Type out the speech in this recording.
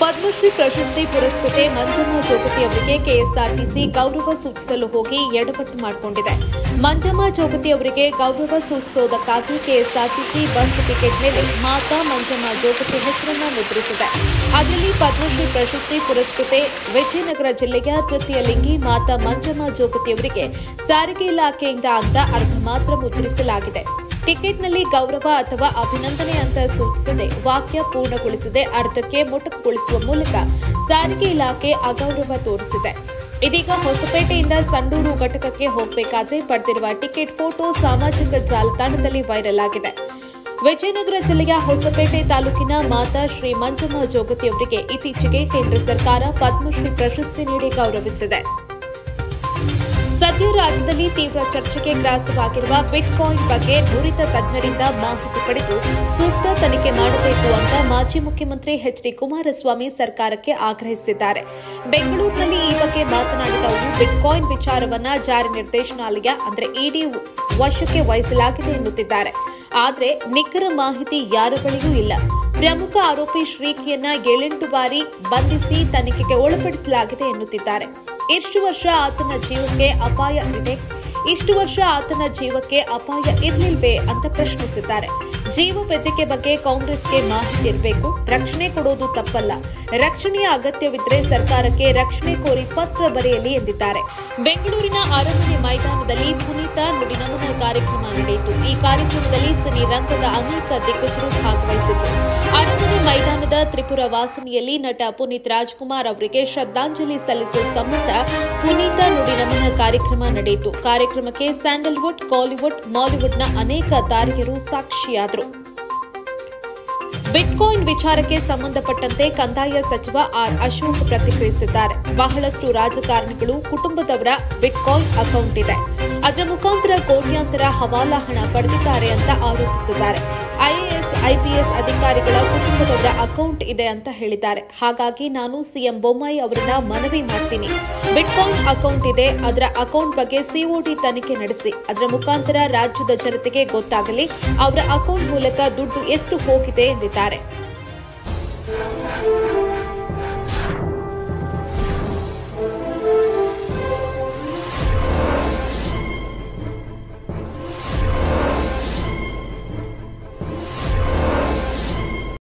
ಪದ್ಮಶ್ರೀ ಪ್ರಶಸ್ತಿ ಪುರಸ್ಕೃತೆ ಮಂಜಮ್ಮ ಜೋಗತಿ ಅವರಿಗೆ ಕೆಎಸ್ಆರ್ಟಿಸಿ ಗೌರವ ಸೂಚಿಸಲು ಹೋಗಿ ಎಡವಟ್ಟು ಮಾಡಿಕೊಂಡಿದೆ ಮಂಜಮ್ಮ ಜೋಗತಿ ಅವರಿಗೆ ಗೌರವ ಸೂಚಿಸುವುದಕ್ಕಾಗಿ ಕೆಎಸ್ಆರ್ಟಿಸಿ ಬಸ್ ಟಿಕೆಟ್ ಮೇಲೆ ಮಾತಾ ಮಂಜಮ್ಮ ಜೋಗತಿ ಹೆಸರನ್ನ ಮುದ್ರಿಸಿದೆ ಅದರಲ್ಲಿ ಪದ್ಮಶ್ರೀ ಪ್ರಶಸ್ತಿ ಪುರಸ್ಕೃತೆ ವಿಜಯನಗರ ಜಿಲ್ಲೆಯ ತೃತೀಯ ಲಿಂಗಿ ಮಾತಾ ಮಂಜಮ್ಮ ಜೋಗತಿ ಅವರಿಗೆ ಸಾರಿಗೆ ಇಲಾಖೆಯಿಂದ ಅಂತ ಅರ್ಧ ಮಾತ್ರ ಮುದ್ರಿಸಲಾಗಿದೆ ಟಿಕೆಟ್ನಲ್ಲಿ ಗೌರವ ಅಥವಾ ಅಭಿನಂದನೆ ಅಂತ ಸೂಚಿಸದೆ ವಾಕ್ಯ ಪೂರ್ಣಗೊಳಿಸದೆ ಅರ್ಧಕ್ಕೆ ಮೊಟಕುಗೊಳಿಸುವ ಮೂಲಕ ಸಾರಿಗೆ ಇಲಾಖೆ ಅಗೌರವ ತೋರಿಸಿದೆ ಇದೀಗ ಹೊಸಪೇಟೆಯಿಂದ ಸಂಡೂರು ಘಟಕಕ್ಕೆ ಹೋಗಬೇಕಾದ್ರೆ ಪಡೆದಿರುವ ಟಿಕೆಟ್ ಫೋಟೋ ಸಾಮಾಜಿಕ ಜಾಲತಾಣದಲ್ಲಿ ವೈರಲ್ ಆಗಿದೆ ವಿಜಯನಗರ ಜಿಲ್ಲೆಯ ಹೊಸಪೇಟೆ ತಾಲೂಕಿನ ಮಾತಾ ಶ್ರೀ ಮಂಜಮ್ಮ ಜೋಗತಿ ಅವರಿಗೆ ಇತ್ತೀಚೆಗೆ ಕೇಂದ್ರ ಸರ್ಕಾರ ಪದ್ಮಶ್ರೀ ಪ್ರಶಸ್ತಿ ನೀಡಿ ಗೌರವಿಸಿದೆ ಸದ್ಯ ರಾಜ್ಯದಲ್ಲಿ ತೀವ್ರ ಚರ್ಚೆಗೆ ಗ್ರಾಸವಾಗಿರುವ ಬಿಟ್ಕಾಯಿನ್ ಬಗ್ಗೆ ನುರಿತ ತಜ್ಞರಿಂದ ಮಾಹಿತಿ ಪಡೆದು ಸೂಕ್ತ ತನಿಖೆ ಮಾಡಬೇಕು ಅಂತ ಮಾಜಿ ಮುಖ್ಯಮಂತ್ರಿ ಎಚ್ ಡಿ ಕುಮಾರಸ್ವಾಮಿ ಸರ್ಕಾರಕ್ಕೆ ಆಗ್ರಹಿಸಿದ್ದಾರೆ ಬೆಂಗಳೂರಿನಲ್ಲಿ ಈ ಬಗ್ಗೆ ಮಾತನಾಡಿದ ಅವರು ಬಿಟ್ಕಾಯಿನ್ ವಿಚಾರವನ್ನ ಜಾರಿ ನಿರ್ದೇಶನಾಲಯ ಅಂದ್ರೆ ಇಡಿ ವಶಕ್ಕೆ ವಹಿಸಲಾಗಿದೆ ಎನ್ನುತ್ತಿದ್ದಾರೆ ಆದರೆ ನಿಖರ ಮಾಹಿತಿ ಯಾರ ಬಳಿಯೂ ಇಲ್ಲ ಪ್ರಮುಖ ಆರೋಪಿ ಶ್ರೀಕಿಯನ್ನ ಏಳೆಂಟು ಬಾರಿ ಬಂಧಿಸಿ ತನಿಖೆಗೆ ಒಳಪಡಿಸಲಾಗಿದೆ ಎನ್ನುತ್ತಿದ್ದಾರೆ ಇಷ್ಟು ವರ್ಷ ಆತನ ಜೀವಕ್ಕೆ ಅಪಾಯ ಇದೆ ಇಷ್ಟು ವರ್ಷ ಆತನ ಜೀವಕ್ಕೆ ಅಪಾಯ ಇರ್ಲಿಲ್ವೇ ಅಂತ ಪ್ರಶ್ನಿಸಿದ್ದಾರೆ ಜೀವ ಬೆದರಿಕೆ ಬಗ್ಗೆ ಕಾಂಗ್ರೆಸ್ಗೆ ಮಾಹಿತಿ ಇರಬೇಕು ರಕ್ಷಣೆ ಕೊಡೋದು ತಪ್ಪಲ್ಲ ರಕ್ಷಣೆಯ ಅಗತ್ಯವಿದ್ರೆ ಸರ್ಕಾರಕ್ಕೆ ರಕ್ಷಣೆ ಕೋರಿ ಪತ್ರ ಬರೆಯಲಿ ಎಂದಿದ್ದಾರೆ ಬೆಂಗಳೂರಿನ ಅರಮನೆ ಮೈದಾನದಲ್ಲಿ ಪುನೀತ ನುಡಿನಮನ ಕಾರ್ಯಕ್ರಮ ನಡೆಯಿತು ಈ ಕಾರ್ಯಕ್ರಮದಲ್ಲಿ ಸಿನಿ ರಂಗದ ಅನೇಕ ದಿಗ್ಗಜರು ಭಾಗವಹಿಸಿದ್ದರು ಅರಮನೆ ಮೈದಾನದ ತ್ರಿಪುರ ವಾಸನೆಯಲ್ಲಿ ನಟ ಪುನೀತ್ ರಾಜ್ಕುಮಾರ್ ಅವರಿಗೆ ಶ್ರದ್ಧಾಂಜಲಿ ಸಲ್ಲಿಸುವ ಸಂಬಂಧ ಪುನೀತ ನುಡಿನಮನ ಕಾರ್ಯಕ್ರಮ ನಡೆಯಿತು ಕಾರ್ಯಕ್ರಮಕ್ಕೆ ಸ್ಯಾಂಡಲ್ವುಡ್ ಕಾಲಿವುಡ್ ಮಾಲಿವುಡ್ನ ಅನೇಕ ತಾರೆಯರು ಸಾಕ್ಷಿಯಾದರು ಬಿಟ್ಕಾಯಿನ್ ವಿಚಾರಕ್ಕೆ ಸಂಬಂಧಪಟ್ಟಂತೆ ಕಂದಾಯ ಸಚಿವ ಆರ್ ಅಶೋಕ್ ಪ್ರತಿಕ್ರಿಯಿಸಿದ್ದಾರೆ ಬಹಳಷ್ಟು ರಾಜಕಾರಣಿಗಳು ಕುಟುಂಬದವರ ಬಿಟ್ಕಾಯಿನ್ ಅಕೌಂಟ್ ಇದೆ ಅದರ ಮುಖಾಂತರ ಕೋಟ್ಯಾಂತರ ಹವಾಲಾ ಹಣ ಪಡೆದಿದ್ದಾರೆ ಅಂತ ಆರೋಪಿಸಿದ್ದಾರೆ ಐಎಎಸ್ ಐಪಿಎಸ್ ಅಧಿಕಾರಿಗಳ ಕುಟುಂಬದವರ ಅಕೌಂಟ್ ಇದೆ ಅಂತ ಹೇಳಿದ್ದಾರೆ ಹಾಗಾಗಿ ನಾನು ಸಿಎಂ ಬೊಮ್ಮಾಯಿ ಅವರನ್ನ ಮನವಿ ಮಾಡ್ತೀನಿ ಬಿಟ್ಕಾಯಿನ್ ಅಕೌಂಟ್ ಇದೆ ಅದರ ಅಕೌಂಟ್ ಬಗ್ಗೆ ಸಿಒಡಿ ತನಿಖೆ ನಡೆಸಿ ಅದರ ಮುಖಾಂತರ ರಾಜ್ಯದ ಜನತೆಗೆ ಗೊತ್ತಾಗಲಿ ಅವರ ಅಕೌಂಟ್ ಮೂಲಕ ದುಡ್ಡು ಎಷ್ಟು ಹೋಗಿದೆ ಎಂದಿದ್ದಾರೆ